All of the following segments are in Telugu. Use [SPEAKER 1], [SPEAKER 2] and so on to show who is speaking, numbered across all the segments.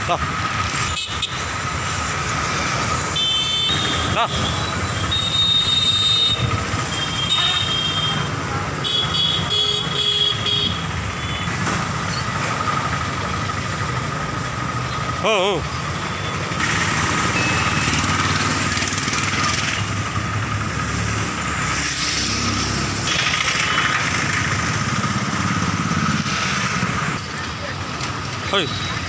[SPEAKER 1] రా రా ఓ ఓ. ఓయ్.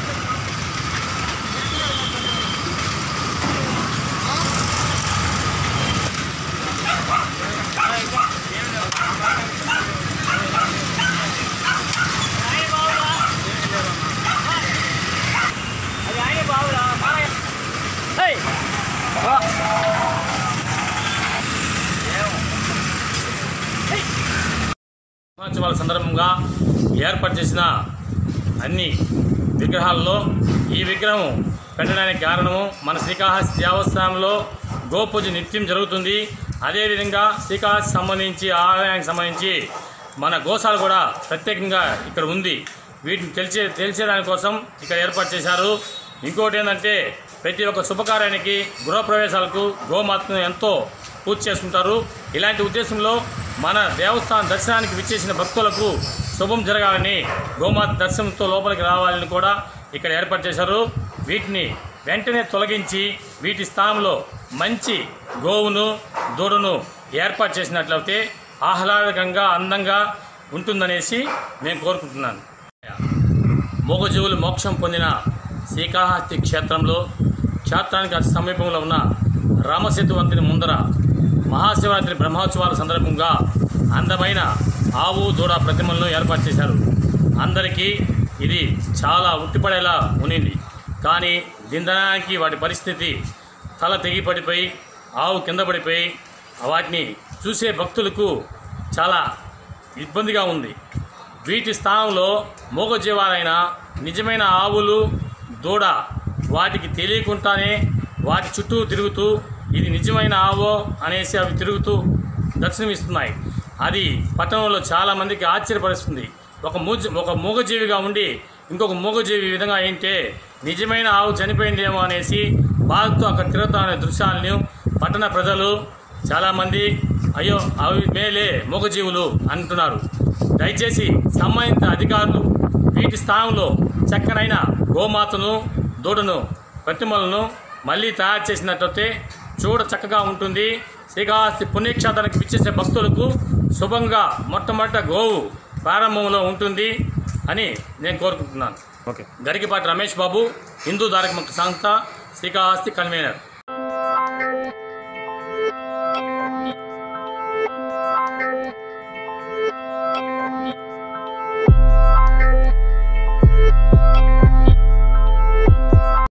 [SPEAKER 2] దినోత్సవాల సందర్భంగా ఏర్పాటు చేసిన అన్ని విగ్రహాల్లో ఈ విగ్రహం పెట్టడానికి కారణము మన శ్రీకాళహస్తి దేవస్థానంలో గోపూజ నిత్యం జరుగుతుంది అదేవిధంగా శ్రీకాళహస్తి సంబంధించి ఆలయానికి సంబంధించి మన గోశాల కూడా ప్రత్యేకంగా ఇక్కడ ఉంది వీటిని తెలిసే తెలిసేదానికోసం ఇక్కడ ఏర్పాటు చేశారు ఇంకోటి ఏంటంటే ప్రతి ఒక్క శుభకార్యానికి గృహప్రవేశాలకు గోమాతను ఎంతో పూజ చేసుకుంటారు ఇలాంటి ఉద్దేశంలో మన దేవస్థానం దర్శనానికి విచ్చేసిన భక్తులకు శుభం జరగాలని గోమాత దర్శనంతో లోపలికి రావాలని కూడా ఇక్కడ ఏర్పాటు చేశారు వీటిని వెంటనే తొలగించి వీటి స్థానంలో మంచి గోవును దూడను ఏర్పాటు చేసినట్లయితే ఆహ్లాదకంగా అందంగా ఉంటుందనేసి నేను కోరుకుంటున్నాను మూగజీవులు మోక్షం పొందిన శ్రీకాళహస్తి క్షేత్రంలో క్షేత్రానికి అతి సమీపంలో ఉన్న రామసేతు వంతిని ముందర మహాశివరాత్రి బ్రహ్మోత్సవాల సందర్భంగా అందమైన ఆవు దూడ ప్రతిమలను ఏర్పాటు చేశారు అందరికీ ఇది చాలా ఉట్టిపడేలా ఉనింది కానీ దిందనానికి వాటి పరిస్థితి తల తెగి పడిపోయి ఆవు కింద పడిపోయి వాటిని చూసే భక్తులకు చాలా ఇబ్బందిగా ఉంది వీటి స్థానంలో మూగజీవాలైన నిజమైన ఆవులు దూడ వాటికి తెలియకుండానే వాటి చుట్టూ తిరుగుతూ ఇది నిజమైన ఆవో అనేసి అవి తిరుగుతూ దర్శనమిస్తున్నాయి అది పట్టణంలో చాలా మందికి ఆశ్చర్యపరుస్తుంది ఒక మూజ ఒక మూగజీవిగా ఉండి ఇంకొక మూగజీవి ఈ విధంగా ఏంటే నిజమైన ఆవు చనిపోయిందేమో అనేసి బాధతో అక్కడ తిరుగుతున్న దృశ్యాలను పట్టణ ప్రజలు చాలామంది అయ్యో అవి మేలే మూగజీవులు అంటున్నారు దయచేసి సంబంధిత అధికారులు వీటి స్థానంలో చక్కనైన గోమాతను దూడను ప్రతిమలను మళ్ళీ తయారు చేసినట్లయితే చూడ చక్కగా ఉంటుంది శ్రీకాళహస్తి పుణ్యక్షేత్రానికి విచ్చేసే భక్తులకు శుభంగా మొట్టమొదట గోవు ప్రారంభంలో ఉంటుంది అని నేను కోరుకుంటున్నాను
[SPEAKER 1] ఓకే
[SPEAKER 2] గరికిపాటి రమేష్ బాబు హిందూ ధార్మిక సంస్థ శ్రీకాళహస్తి కన్వీనర్